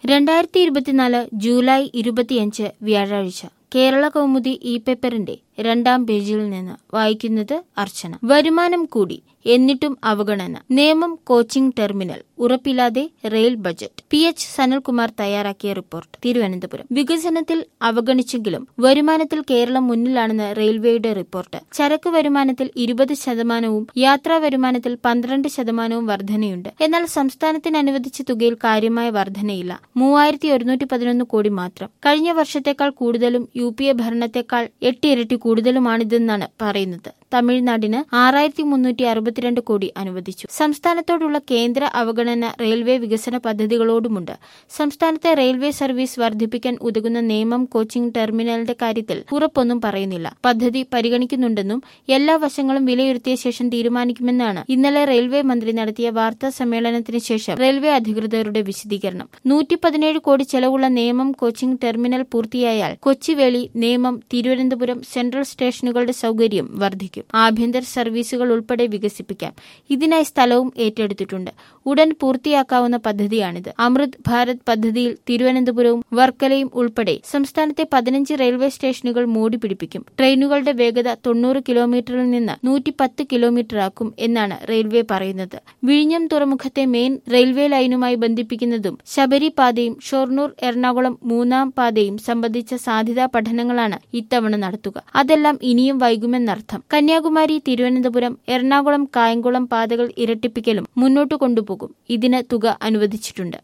രണ്ടായിരത്തി ഇരുപത്തിനാല് ജൂലൈ ഇരുപത്തിയഞ്ച് വ്യാഴാഴ്ച കേരള കൗമുദി ഇ പേപ്പറിന്റെ രണ്ടാം പേജിൽ നിന്ന് വായിക്കുന്നത് അർച്ചന വരുമാനം കൂടി എന്നിട്ടും അവഗണന നിയമം കോച്ചിംഗ് ടെർമിനൽ ഉറപ്പില്ലാതെ rail budget P H Sanalkumar തയ്യാറാക്കിയ റിപ്പോർട്ട് തിരുവനന്തപുരം വികസനത്തിൽ അവഗണിച്ചെങ്കിലും വരുമാനത്തിൽ കേരളം മുന്നിലാണെന്ന് റെയിൽവേയുടെ റിപ്പോർട്ട് ചരക്ക് വരുമാനത്തിൽ ഇരുപത് ശതമാനവും യാത്രാ വരുമാനത്തിൽ പന്ത്രണ്ട് ശതമാനവും വർധനയുണ്ട് എന്നാൽ സംസ്ഥാനത്തിന് അനുവദിച്ച തുകയിൽ കാര്യമായ വർധനയില്ല മൂവായിരത്തി ഒരുന്നൂറ്റി പതിനൊന്ന് കോടി മാത്രം കഴിഞ്ഞ വർഷത്തേക്കാൾ കൂടുതലും യു പി എ ഭരണത്തെക്കാൾ എട്ട് ഇരട്ടി കൂടുതലുമാണിതെന്നാണ് പറയുന്നത് തമിഴ്നാടിന് ആറായിരത്തി മുന്നൂറ്റി അറുപത്തിരണ്ട് കോടി അനുവദിച്ചു സംസ്ഥാനത്തോടുള്ള കേന്ദ്ര അവഗണന റെയിൽവേ വികസന പദ്ധതികളോടുമുണ്ട് സംസ്ഥാനത്തെ റെയിൽവേ സർവീസ് വർദ്ധിപ്പിക്കാൻ ഉതകുന്ന നിയമം കോച്ചിംഗ് ടെർമിനലിന്റെ കാര്യത്തിൽ ഉറപ്പൊന്നും പറയുന്നില്ല പദ്ധതി പരിഗണിക്കുന്നുണ്ടെന്നും എല്ലാ വശങ്ങളും വിലയിരുത്തിയ ശേഷം തീരുമാനിക്കുമെന്നാണ് ഇന്നലെ റെയിൽവേ മന്ത്രി നടത്തിയ വാർത്താ സമ്മേളനത്തിന് ശേഷം റെയിൽവേ അധികൃതരുടെ വിശദീകരണം നൂറ്റി പതിനേഴ് കോടി ചെലവുള്ള നിയമം കോച്ചിംഗ് ടെർമിനൽ പൂർത്തിയായാൽ കൊച്ചിവേളി നേമം തിരുവനന്തപുരം സെൻട്രൽ സ്റ്റേഷനുകളുടെ സൌകര്യം വർദ്ധിക്കും ആഭ്യന്തര സർവീസുകൾ ഉൾപ്പെടെ വികസിപ്പിക്കാം ഇതിനായി സ്ഥലവും ഏറ്റെടുത്തിട്ടുണ്ട് ഉടൻ പൂർത്തിയാക്കാവുന്ന പദ്ധതിയാണിത് അമൃത് ഭാരത് പദ്ധതിയിൽ തിരുവനന്തപുരവും വർക്കലയും ഉൾപ്പെടെ സംസ്ഥാനത്തെ പതിനഞ്ച് റെയിൽവേ സ്റ്റേഷനുകൾ മോടി പിടിപ്പിക്കും ട്രെയിനുകളുടെ വേഗത തൊണ്ണൂറ് കിലോമീറ്ററിൽ നിന്ന് നൂറ്റി പത്ത് കിലോമീറ്ററാക്കും എന്നാണ് റെയിൽവേ പറയുന്നത് വിഴിഞ്ഞം തുറമുഖത്തെ മെയിൻ റെയിൽവേ ലൈനുമായി ബന്ധിപ്പിക്കുന്നതും ശബരി പാതയും ഷൊർണൂർ എറണാകുളം മൂന്നാം പാതയും സംബന്ധിച്ച സാധ്യതാ പഠനങ്ങളാണ് ഇത്തവണ നടത്തുക അതെല്ലാം ഇനിയും വൈകുമെന്നർത്ഥം കന്യാകുമാരി തിരുവനന്തപുരം എറണാകുളം കായംകുളം പാതകൾ ഇരട്ടിപ്പിക്കലും മുന്നോട്ടു കൊണ്ടുപോകും ഇതിന് തുക അനുവദിച്ചിട്ടുണ്ട്